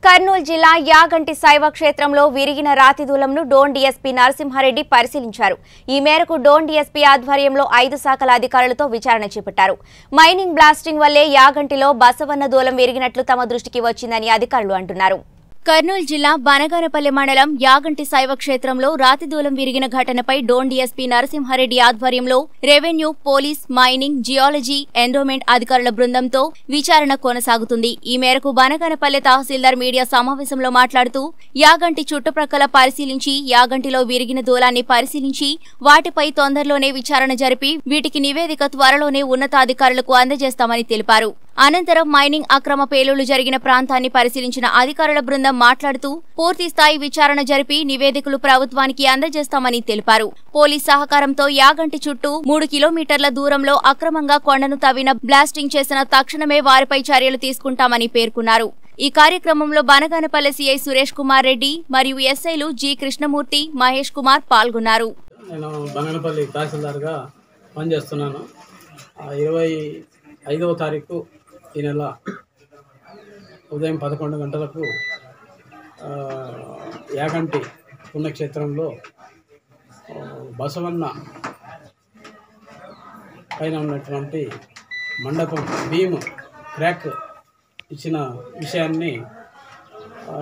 కర్నూలు జిల్లా యాగంటి శైవ క్షేత్రంలో విరిగిన రాతి దూలంను డోన్ డీఎస్పీ నరసింహారెడ్డి పరిశీలించారు ఈ మేరకు డోన్ డీఎస్పీ ఆధ్వర్యంలో ఐదు శాఖల అధికారులతో విచారణ చేపట్టారు మైనింగ్ బ్లాస్టింగ్ వల్లే యాగంటిలో బసవన్న దూలం విరిగినట్లు తమ దృష్టికి వచ్చిందని అధికారులు అంటున్నారు కర్నూలు జిల్లా బనగానపల్లి మండలం యాగంటి శైవ క్షేత్రంలో రాతిదూలం విరిగిన ఘటనపై డోన్ డీఎస్పీ నరసింహారెడ్డి ఆధ్వర్యంలో revenue police mining geology endowment అధికారుల బృందంతో విచారణ కొనసాగుతుంది ఈ మేరకు బనగానపల్లి తహసీల్దార్ మీడియా సమావేశంలో మాట్లాడుతూ యాగంటి చుట్టుప్రక్కల పరిశీలించి యాగంటిలో విరిగిన దూలాన్ని పరిశీలించి వాటిపై తొందరలోనే విచారణ జరిపి వీటికి నివేదిక త్వరలోనే ఉన్నతాధికారులకు అందజేస్తామని తెలిపారు అనంతరం మైనింగ్ అక్రమ పేలుళ్లు జరిగిన ప్రాంతాన్ని పరిశీలించిన అధికారుల బృందం మాట్లాడుతూ పూర్తి స్థాయి విచారణ జరిపి నివేదికలు ప్రభుత్వానికి అందజేస్తామని తెలిపారు పోలీస్ సహకారంతో యాగంటి చుట్టూ మూడు కిలోమీటర్ల దూరంలో అక్రమంగా కొండను తవ్విన బ్లాస్టింగ్ చేసిన తక్షణమే వారిపై చర్యలు తీసుకుంటామని పేర్కొన్నారు ఈ కార్యక్రమంలో బనగానపల్లి సీఐ సురేష్ కుమార్ రెడ్డి మరియు ఎస్ఐలు జి కృష్ణమూర్తి మహేష్ కుమార్ పాల్గొన్నారు నేను బంగనపల్లి తహసీల్దార్గా పనిచేస్తున్నాను ఆ, ఇరవై ఐదవ తారీఖు ఈ నెల ఉదయం పదకొండు గంటలకు ఆ, యాగంటి పుణ్యక్షేత్రంలో ఆ, బసవన్న పైన ఉన్నటువంటి మండపం భీము క్రాక్ ఇచ్చిన విషయాన్ని ఆ,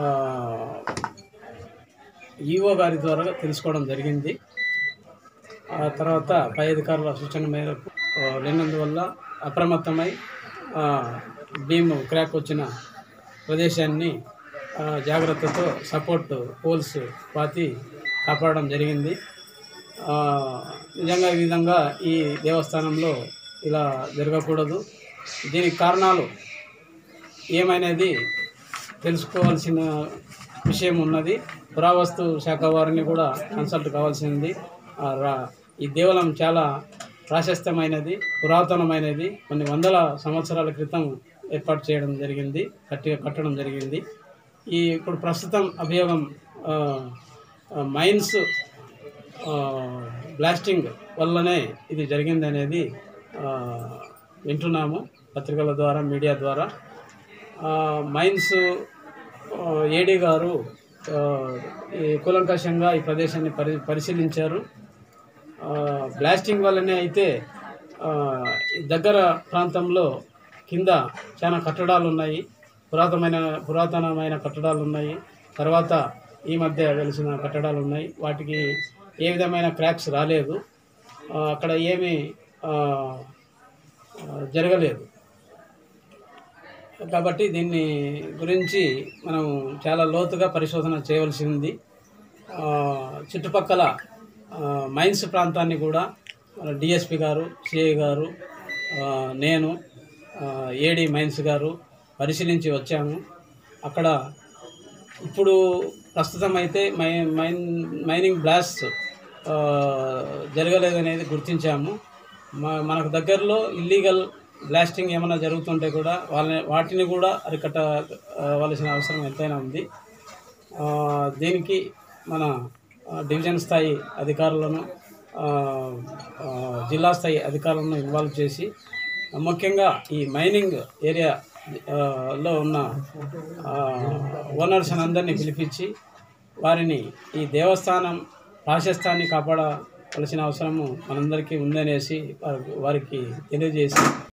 ఈఓ గారి ద్వారా తెలుసుకోవడం జరిగింది ఆ తర్వాత పై అధికారుల సూచన మేరకు ఆ, లేనందువల్ల అప్రమత్తమై ఆ, భీమ్ క్రాక్ వచ్చిన ప్రదేశాన్ని ఆ, జాగ్రత్తతో సపోర్ట్ పోల్స్ పాతి కాపాడడం జరిగింది ఆ, నిజంగా ఈ విధంగా ఈ దేవస్థానంలో ఇలా జరగకూడదు దీనికి కారణాలు ఏమైనది తెలుసుకోవాల్సిన విషయం ఉన్నది పురావస్తు శాఖ వారిని కూడా కన్సల్ట్ కావాల్సింది ఆ రా- ఈ దేవాలయం చాలా ప్రాశస్త్యమైనది పురాతనమైనది కొన్ని వందల సంవత్సరాల క్రితం ఏర్పాటు చేయడం జరిగింది కట్టి కట్టడం జరిగింది ఈ ఇప్పుడు ప్రస్తుతం అభియోగం ఆ, ఆ, మైన్స్ ఆ, బ్లాస్టింగ్ వల్లనే ఇది జరిగింది అనేది ఆ, వింటున్నాము పత్రికల ద్వారా మీడియా ద్వారా ఆ, మైన్స్ ఆ, ఏడీ గారు ఆ, ఈ కూలంకషంగా ఈ ప్రదేశాన్ని పరి పరిశీలించారు ఆ, బ్లాస్టింగ్ వల్లనే అయితే ఆ, ఈ దగ్గర ప్రాంతంలో కింద చాలా కట్టడాలు ఉన్నాయి పురాతనమైన పురాతనమైన కట్టడాలు ఉన్నాయి తర్వాత ఈ మధ్య వెలిసిన కట్టడాలు ఉన్నాయి వాటికి ఏ విధమైన క్రాక్స్ రాలేదు ఆ, అక్కడ ఏమీ ఆ, ఆ, జరగలేదు కాబట్టి దీన్ని గురించి మనం చాలా లోతుగా పరిశోధన చేయవలసి ఉంది ఆ, చుట్టుపక్కల ఆ, మైన్స్ ప్రాంతాన్ని కూడా మన డిఎస్పి గారు సిఐ గారు ఆ, నేను ఆ, ఏడి మైన్స్ గారు పరిశీలించి వచ్చాము అక్కడ ఇప్పుడు ప్రస్తుతం అయితే మై మైన్ మైనింగ్ బ్లాస్ట్ ఆ, జరగలేదనేది గుర్తించాము మా మనకు దగ్గరలో ఇల్లీగల్ బ్లాస్టింగ్ ఏమైనా జరుగుతుంటే కూడా వాళ్ళని వాటిని కూడా అరికట్టవలసిన అవసరం ఎంతైనా ఉంది ఆ, దీనికి మన ఆ, డివిజన్ స్థాయి అధికారులను ఆ, ఆ, జిల్లా స్థాయి అధికారులను ఇన్వాల్వ్ చేసి ముఖ్యంగా ఈ మైనింగ్ ఏరియా ఆ, లో ఉన్న ఓనర్స్ అందరినీ పిలిపించి వారిని ఈ దేవస్థానం ప్రాశస్త్యాన్ని కాపాడవలసిన అవసరము మనందరికీ ఉందనేసి వారికి వారికి తెలియజేసి